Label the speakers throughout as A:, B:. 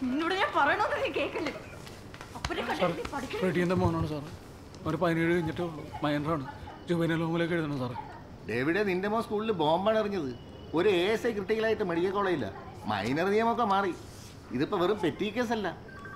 A: നിന്നോട് ഞാൻ പറയണമെന്ന് നീ കേൾക്കില്ല അപ്പനെ കണ്ടിട്ട് നീ പഠിക്കണം
B: റെഡിയൻ്റെ മോനാണ് സാറ് ഒരു പതിനേഴ് കഴിഞ്ഞിട്ടേ ഉള്ളൂ മൈനറാണ് ജുവൈനൽ ഹോമിലേക്ക് എഴുതണം സാറേ
C: ഡേവിഡ് നിന്റെ മോൻ സ്കൂളിൽ ബോംബാണ് എറിഞ്ഞത് ഒരു എ എസ് ഐ ക്രിട്ടിക്കലായിട്ട് മെഡിക്കൽ കോളേജില്ല മൈനർ നിയമമൊക്കെ മാറി ഇതിപ്പോ വെറും പെറ്റി കേസല്ല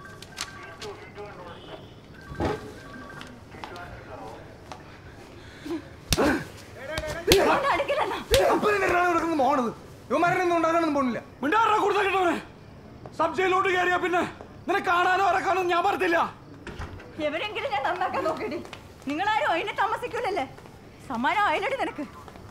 A: അവനെ അടിക്കില്ലെന്നാ
D: പോണത് ഇവന്മാരൊന്നും ഉണ്ടാകാനൊന്നും പോണില്ല
B: മിണ്ടാറാ കൂടുതൽ കിട്ടവനെ സബ് ജയിലോട്ട് കയറിയാ പിന്നെ നിന്നെ കാണാനോ ഇറക്കാനോ ഞാൻ പറഞ്ഞില്ല
A: എവരെങ്കിലും ഞാൻ നന്നാക്കാൻ നോക്കിയിടി നിങ്ങളാരും അതിനെ താമസിക്കൂലല്ലേ സമാനം അയലടി നിനക്ക്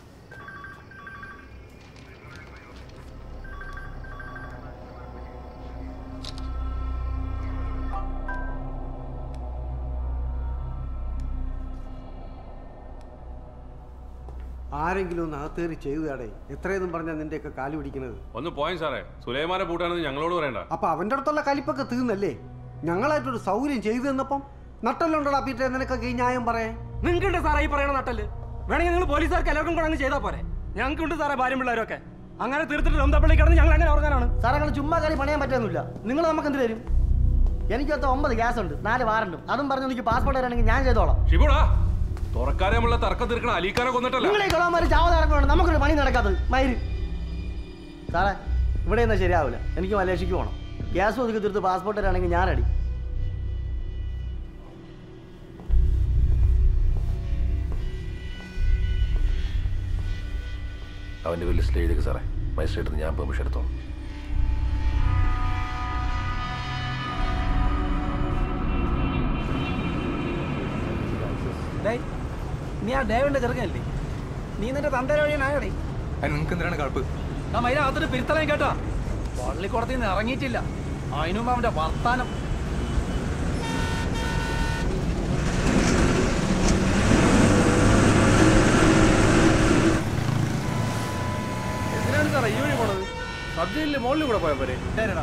E: ആരെങ്കിലും ഒന്ന് അകത്തേറി ചെയ്തതാടേ എത്രയെന്നും പറഞ്ഞാൽ നിന്റെയൊക്കെ കാല് പിടിക്കുന്നത്
F: ഒന്ന് പോയും സാറേ സുലൈമാനെ പൂട്ടാണെന്ന് ഞങ്ങളോട് പറയണ്ട
E: അപ്പൊ അവന്റെ അടുത്തുള്ള കലിപ്പൊക്കെ തീർന്നല്ലേ ഞങ്ങളായിട്ടൊരു സൗകര്യം ചെയ്തു തന്നപ്പം നട്ടല്ലുണ്ടടാ പീറ്റേ നിനക്കൊക്കെ ഈ ന്യായം പറയാൻ
D: നിങ്ങൾക്കുണ്ട് സാറേ ഈ പറയണ നട്ടല് വേണമെങ്കിൽ നിങ്ങൾ പോലീസുകാർക്ക് എല്ലാവർക്കും കൂടെ അങ്ങ് ചെയ്താൽ പോരെ ഞങ്ങൾക്കുണ്ട് സാറേ ഭാര്യം പിള്ളേരൊക്കെ അങ്ങനെ തീർത്തിട്ട് രന്തപ്പള്ളി കിടന്ന് ഞങ്ങൾ അങ്ങനെ ഉറങ്ങാനാണ്
G: സാറേ നിങ്ങൾ ചുമ്മാ കളി പണിയാൻ പറ്റുന്നില്ല നിങ്ങൾ നമുക്ക് എന്ത് തരും എനിക്കകത്ത് ഒമ്പത് ഗ്യാസ് ഉണ്ട് നാല് വാറണ്ടും അതും പറഞ്ഞ് എനിക്ക് പാസ്പോർട്ട് തരാണെങ്കിൽ ഞാൻ ചെയ്തോളാം
F: ഷിബുടാ തുറക്കാരെ നമ്മളെ തർക്കം തീർക്കണ അലീക്കാരെ കൊന്നിട്ടല്ല
G: നിങ്ങൾ ഈ കളവന്മാർ ചാവത നടക്കണം നമുക്കൊരു പണി നടക്കാത്തത് മയിര് സാറേ ഇവിടെ ഒന്നും ശരിയാവില്ല എനിക്ക് മലേഷ്യക്ക് പോകണം ഗ്യാസ് ഒതുക്കി തീർത്ത് പാസ്പോർട്ട് തരാണെങ്കിൽ ഞാൻ റെഡി
H: അവൻ്റെ ഒരു ലിസ്റ്റിൽ എഴുതിക്ക് സാറേ മജിസ്ട്രേറ്റിന് ഞാൻ പെർമിഷൻ എടുത്തോളാം
D: നീ ആ ഡേവിന്റെ ചെറുക്കല്ലേ നീ നിന്റെ തന്തര വഴിയനായടേ
I: നിങ്ങൾക്ക് എന്തിനാണ് കളപ്പ്
D: ആ മൈനകത്തൊരു പിരുത്തലയും കേട്ടോ പള്ളിക്കുടത്തിൽ നിന്ന് ഇറങ്ങിയിട്ടില്ല അതിനും അവന്റെ വർത്താനം എന്തിനാണ് സാറേ ഈ വഴി പോണത് സബ്ജയിലെ മുകളിൽ കൂടെ പോയാൽ പോരെ ശരിടാ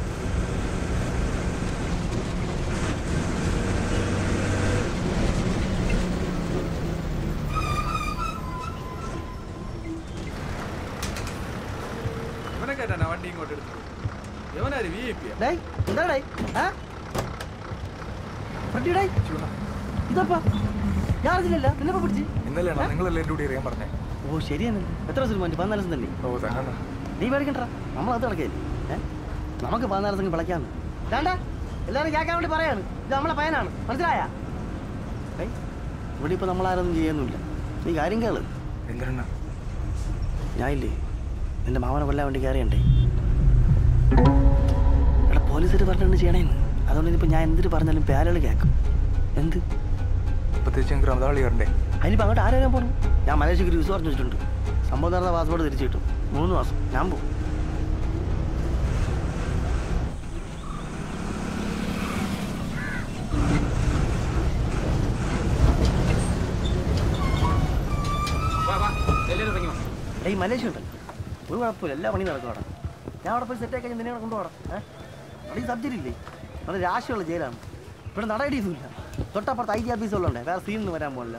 I: ഇവനെ കേട്ടാ വണ്ടി ഇങ്ങോട്ട് എടുത്തു ഇവനാര് വി ഐ പി
G: ഡേയ് എന്താ ഡേയ് ആ വണ്ടി ഡേയ് ഇതപ്പാ ഞാൻ അറിഞ്ഞില്ലല്ലോ നിന്നെ പിടിച്ച്
I: ഇന്നലെയാണോ നിങ്ങളല്ലേ എൻ്റെ കൂടി അറിയാൻ പറഞ്ഞേ
G: ഓ ശരിയാണ് എത്ര ദിവസം പതിനഞ്ച് പതിനാല് ദിവസം തന്നെ
I: ഓ തന്നെ
G: നീ പേടിക്കണ്ട നമ്മൾ അത് നടക്കില്ലേ ഏ നമുക്ക് പതിനാല് ദിവസം വിളക്കാന്ന് വേണ്ട എല്ലാവരും കേൾക്കാൻ വേണ്ടി പറയാണ് ഇത് നമ്മളെ പയ്യനാണ് മനസ്സിലായ ഏയ് ഇവിടെ ഇപ്പൊ നമ്മളാരൊന്നും ചെയ്യുന്നില്ല നീ കാര്യം കേള്
I: എന്തിനാ
G: ഞാൻ ഇല്ലേ നിന്റെ മാമനെ കൊല്ലാൻ വേണ്ടി കയറിയണ്ടേ എടാ പോലീസുകാർ പറഞ്ഞിട്ടുണ്ട് ചെയ്യണേന്ന് അതുകൊണ്ട് ഇനിയിപ്പോൾ ഞാൻ എന്തിട്ട് പറഞ്ഞാലും പേരകൾ കേൾക്കും എന്ത്
I: പ്രത്യേകിച്ച് ഞങ്ങൾക്ക് റമദാളി കയറണ്ടേ
G: അതിനിപ്പോൾ അങ്ങോട്ട് ആരോഗ്യം പോകണം ഞാൻ മലേഷ്യക്ക് ഒരു പറഞ്ഞു വെച്ചിട്ടുണ്ട് സംഭവം നടന്ന പാസ്പോർട്ട് തിരിച്ചു കിട്ടും മൂന്ന് മാസം ഞാൻ പോകും ഏയ് മലേഷ്യ ഉണ്ടല്ലോ ഒരു കുഴപ്പമില്ല എല്ലാ പണിയും നടക്കും അവിടെ ഞാൻ അവിടെ പോയി സെറ്റാക്കി കഴിഞ്ഞ് നിന്നെ അവിടെ കൊണ്ടുപോകണം ഏഹ് അവിടെ ഈ സബ്ജക്റ്റ് ഇല്ലേ അവിടെ രാശിയുള്ള ജയിലാണ് ഇവിടെ നടയടിയൊന്നുമില്ല തൊട്ടപ്പുറത്ത് ഐ ജി ഓഫീസുകളുണ്ട് വേറെ സീനൊന്നും വരാൻ പോകില്ല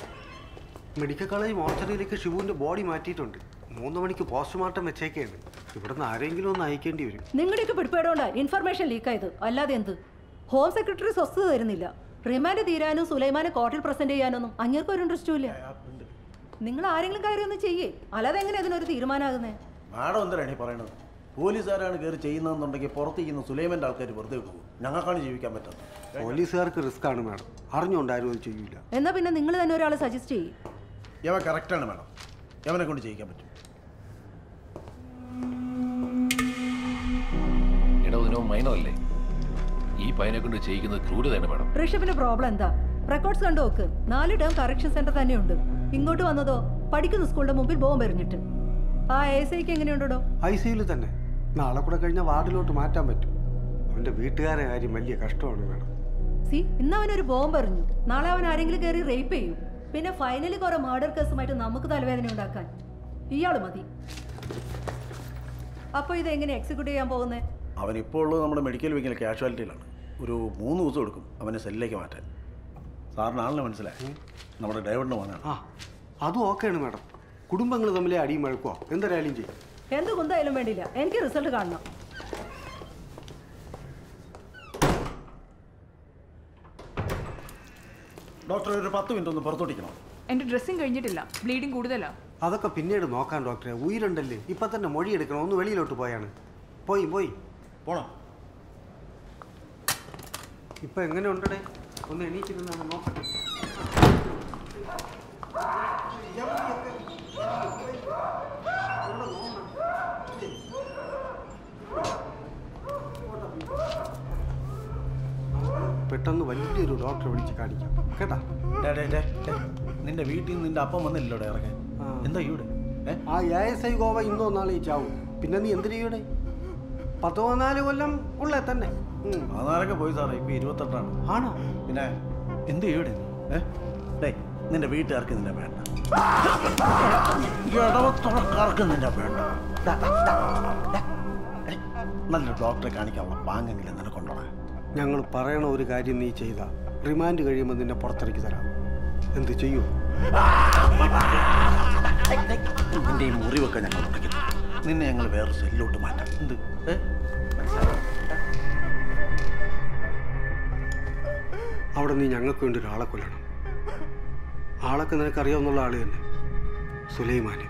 E: മെഡിക്കൽ കോളേജ് മോർച്ചറിയിലേക്ക് ഷിബുവിന്റെ ബോഡി മാറ്റിയിട്ടുണ്ട് മൂന്ന് മണിക്ക് പോസ്റ്റ്മോർട്ടം വെച്ചേക്കാണ് ഇവിടുന്ന് ആരെങ്കിലും ഒന്ന് അയക്കേണ്ടി വരും
J: നിങ്ങളുടെയൊക്കെ പിടിപ്പേടോണ്ടാ ഇൻഫർമേഷൻ ലീക്കായത് അല്ലാതെ എന്ത് ഹോം സെക്രട്ടറി സ്വസ്ഥത തരുന്നില്ല റിമാൻഡ് തീരാനും സുലൈമാനെ കോർട്ടിൽ പ്രസന്റ് ചെയ്യാനൊന്നും അങ്ങേർക്കും ഒരു ഇൻട്രസ്റ്റും ഇല്ല നിങ്ങൾ ആരെങ്കിലും കയറി ഒന്ന് ചെയ്യേ അല്ലാതെ എങ്ങനെ അതിനൊരു തീരുമാനമാകുന്നേ
K: മാഡം എന്തിനാണ് ഈ പറയണത് പോലീസുകാരാണ് കയറി ചെയ്യുന്നതെന്നുണ്ടെങ്കിൽ പുറത്തിരിക്കുന്ന സുലൈമൻ്റെ ആൾക്കാർ വെറുതെ വിടും ഞങ്ങൾക്കാണ് ജീവിക്കാൻ പറ്റാത്തത്
E: പോലീസുകാർക്ക് റിസ്ക് ആണ് മാഡം അറിഞ്ഞുകൊണ്ട് ആരും അത് ചെയ്യൂല
J: എന്നാ പിന്നെ നിങ്ങൾ തന്നെ ഒരാളെ സജസ്റ്റ് ചെയ്യും
K: യവ കറക്റ്റാണ് മാഡം യവനെ കൊണ്ട് ചെയ്യിക്കാൻ പറ്റും
H: എടോ ഇതിനോ മൈനറല്ലേ ഈ പയ്യനെ കൊണ്ട് ചെയ്യിക്കുന്നത് ക്രൂരതയാണ് മേഡം
J: ഋഷഭിന്റെ പ്രോബ്ലം എന്താ റെക്കോർഡ്സ് കണ്ടു നോക്ക് നാല് ടേം കറക്ഷൻ സെന്റർ തന്നെയുണ്ട് ഇങ്ങോട്ട് വന്നതോ പഠിക്കുന്ന സ്കൂളിന്റെ മുമ്പിൽ ബോംബ് എറിഞ്ഞിട്ട് ആ എസ് ഐക്ക് എങ്ങനെയുണ്ടോ
E: ഐ സിയിൽ തന്നെ നാളെ കൂടെ കഴിഞ്ഞാൽ വാർഡിലോട്ട് മാറ്റാൻ പറ്റും അവൻ്റെ വീട്ടുകാരെ കാര്യം വലിയ കഷ്ടമാണ് മാഡം
J: സി ഇന്ന് അവനൊരു ബോംബ് എറിഞ്ഞു നാളെ അവൻ ആരെങ്കിലും കയറി റേപ്പ് ചെയ്യും പിന്നെ ഫൈനലി കുറെ മർഡർ കേസുമായിട്ട് നമുക്ക് തലവേദന ഉണ്ടാക്കാൻ ഇയാള് മതി അപ്പൊ ഇത് എങ്ങനെ എക്സിക്യൂട്ട് ചെയ്യാൻ പോകുന്നേ
K: അവൻ ഇപ്പോൾ ഉള്ളത് നമ്മുടെ മെഡിക്കൽ വിങ്ങിലെ കാഷ്വാലിറ്റിയിലാണ് ഒരു മൂന്ന് ദിവസം എടുക്കും അവനെ സെല്ലിലേക്ക് മാറ്റാൻ സാറിന് ആളിനെ മനസ്സിലായി നമ്മുടെ ഡേവിഡിന് വന്നാണ്
E: ആ അതും ഓക്കെയാണ് മാഡം കുടുംബങ്ങൾ തമ്മിലെ അടിയും മഴക്കോ എന്തൊരായാലും ചെയ്യും
J: എന്ത് കുന്തായാലും വേണ്ടില്ല എനിക്ക് റിസൾട്ട് കാണണം
K: ഡോക്ടർ ഒരു പത്ത് മിനിറ്റ് ഒന്ന് പുറത്തോട്ടിക്കണം
L: എന്റെ ഡ്രസ്സിങ് കഴിഞ്ഞിട്ടില്ല ബ്ലീഡിങ് കൂടുതലാ
E: അതൊക്കെ പിന്നീട് നോക്കാൻ ഡോക്ടറെ ഉയരുണ്ടല്ലേ ഇപ്പം തന്നെ മൊഴി എടുക്കണം ഒന്ന് വെളിയിലോട്ട് പോയാണ് പോയി പോയി
K: പോണം
E: ഇപ്പം എങ്ങനെ ഉണ്ടടേ ഒന്ന് എണീച്ചിരുന്നാണ് നോക്കട്ടെ പെട്ടെന്ന് വലിയൊരു ഡോക്ടറെ വിളിച്ച് കാണിക്കാം കേട്ടാ
K: ഡേ, ഡേ, ഡേ, ഡേ. നിന്റെ വീട്ടിൽ നിന്ന് നിന്റെ അപ്പം വന്നില്ലല്ലോ ഇറങ്ങാൻ എന്താ ഇവിടെ
E: ആ എ എസ് ഐ ഗോവ ഇന്നോ നാളെ ചാവും പിന്നെ നീ എന്തിനു ചെയ്യണേ പത്ത് പതിനാല് കൊല്ലം ഉള്ളേ തന്നെ ഉം.
K: പതിനാലൊക്കെ പോയി സാറേ ഇപ്പൊ ഇരുപത്തെട്ടാണ്
E: ആണോ
K: പിന്നെ എന്ത് ചെയ്യൂടെ ഏ ഡേ നിന്റെ വീട്ടുകാർക്ക് നിന്നെ വേണ്ട ഇടവത്തുറക്കാർക്ക് നിന്നെ വേണ്ട ദാ, ദാ, ദാ, ദാ. ഏ, നല്ലൊരു ഡോക്ടറെ കാണിക്കാനുള്ള ബാങ്കെങ്കിലും നിനക്കൊണ്ടോടാ
E: ഞങ്ങൾ പറയണ ഒരു കാര്യം നീ ചെയ്ത റിമാൻഡ് കഴിയുമ്പോൾ നിന്നെ പുറത്തിറക്കി തരാം എന്ത് ചെയ്യൂ
K: നിന്റെ ഈ മുറിവൊക്കെ ഞങ്ങൾ ഉടയ്ക്കും നിന്നെ ഞങ്ങൾ വേറെ സെല്ലിലോട്ട് മാറ്റാം എന്ത് ഏ
E: അവിടെ നീ ഞങ്ങൾക്ക് വേണ്ടി ഒരാളെ കൊല്ലണം ആളൊക്കെ നിനക്കറിയാവുന്നുള്ള ആള് തന്നെ സുലൈമാന്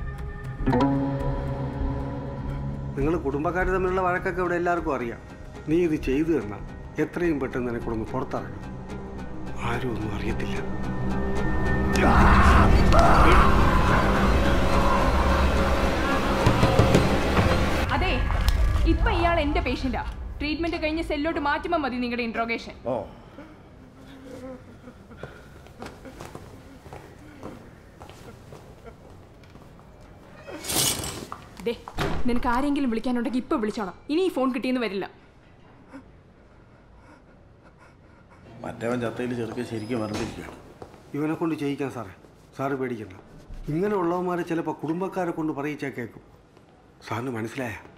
E: നിങ്ങൾ കുടുംബക്കാർ തമ്മിലുള്ള വഴക്കൊക്കെ ഇവിടെ എല്ലാവർക്കും അറിയാം നീ ഇത് ചെയ്തു തന്നാൽ എത്രയും പെട്ടെന്ന് നിനക്കൊന്ന് പുറത്തിറങ്ങും ആരും ഒന്നും അറിയത്തില്ല
L: അതെ ഇപ്പൊ ഇയാൾ എന്റെ പേഷ്യന്റാ ട്രീറ്റ്മെന്റ് കഴിഞ്ഞ് സെല്ലോട്ട് മാറ്റുമ്പോൾ മതി നിങ്ങളുടെ ഇൻട്രോഗേഷൻ
K: ഓ
L: ദേ നിനക്ക് ആരെങ്കിലും വിളിക്കാനുണ്ടെങ്കിൽ ഇപ്പൊ വിളിച്ചോണം ഇനി ഈ ഫോൺ കിട്ടിയെന്ന് വരില്ല
K: മറ്റവൻ ചത്തയിൽ ചെറുക്കെ ശരിക്കും മറന്നിരിക്കുകയാണ്
E: ഇവനെ കൊണ്ട് ചെയ്യിക്കാൻ സാറേ സാറ് പേടിക്കണ്ട ഇങ്ങനെയുള്ളവന്മാരെ ചിലപ്പോൾ കുടുംബക്കാരെ കൊണ്ട് പറയിച്ചാൽ കേൾക്കും സാറിന് മനസ്സിലായ